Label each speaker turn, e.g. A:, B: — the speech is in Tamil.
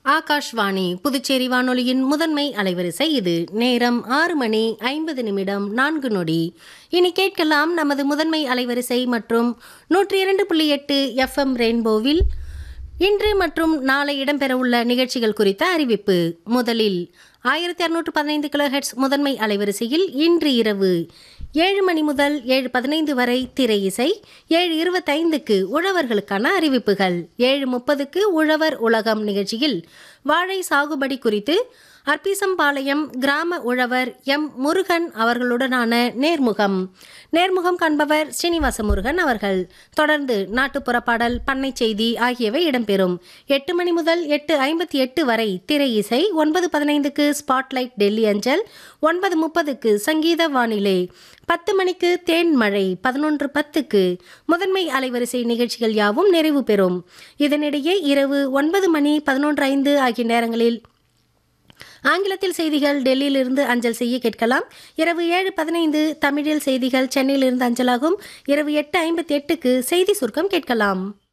A: ஆகாஷ்வாணி புதுச்சேரி வானொலியின் முதன்மை அலைவரிசை இது நேரம் ஆறு மணி ஐம்பது நிமிடம் நான்கு நொடி இனி கேட்கலாம் நமது முதன்மை அலைவரிசை மற்றும் நூற்றி இரண்டு புள்ளி எட்டு எஃப்எம் ரெயின்போவில் இன்று மற்றும் நாளை இடம்பெறவுள்ள நிகழ்ச்சிகள் குறித்த அறிவிப்பு முதலில் ஆயிரத்தி அறுநூற்று பதினைந்து கிலோஹெட்ஸ் முதன்மை அலைவரிசையில் இன்று இரவு ஏழு மணி முதல் ஏழு பதினைந்து வரை திரை இசை ஏழு இருபத்தைந்துக்கு உழவர்களுக்கான அறிவிப்புகள் ஏழு முப்பதுக்கு உழவர் உலகம் நிகழ்ச்சியில் வாழை சாகுபடி குறித்து அர்ப்பீசம்பாளையம் கிராம உழவர் எம் முருகன் அவர்களுடனான நேர்முகம் நேர்முகம் காண்பவர் ஸ்ரீனிவாச முருகன் அவர்கள் தொடர்ந்து நாட்டுப்புற பாடல் பண்ணை செய்தி ஆகியவை இடம்பெறும் எட்டு மணி முதல் எட்டு ஐம்பத்தி எட்டு வரை திரை இசை ஒன்பது பதினைந்துக்கு ஸ்பாட்லைட் டெல்லி அஞ்சல் ஒன்பது முப்பதுக்கு சங்கீத வானிலை பத்து மணிக்கு தேன் மழை பதினொன்று பத்துக்கு முதன்மை அலைவரிசை நிகழ்ச்சிகள் யாவும் நிறைவு பெறும் இதனிடையே இரவு ஒன்பது மணி பதினொன்று ஐந்து ஆகிய நேரங்களில் ஆங்கிலத்தில் செய்திகள் டெல்லியிலிருந்து அஞ்சல் செய்ய கேட்கலாம் இரவு ஏழு பதினைந்து தமிழில் செய்திகள் சென்னையிலிருந்து அஞ்சலாகும் இரவு எட்டு ஐம்பத்தி எட்டுக்கு செய்தி சுருக்கம் கேட்கலாம்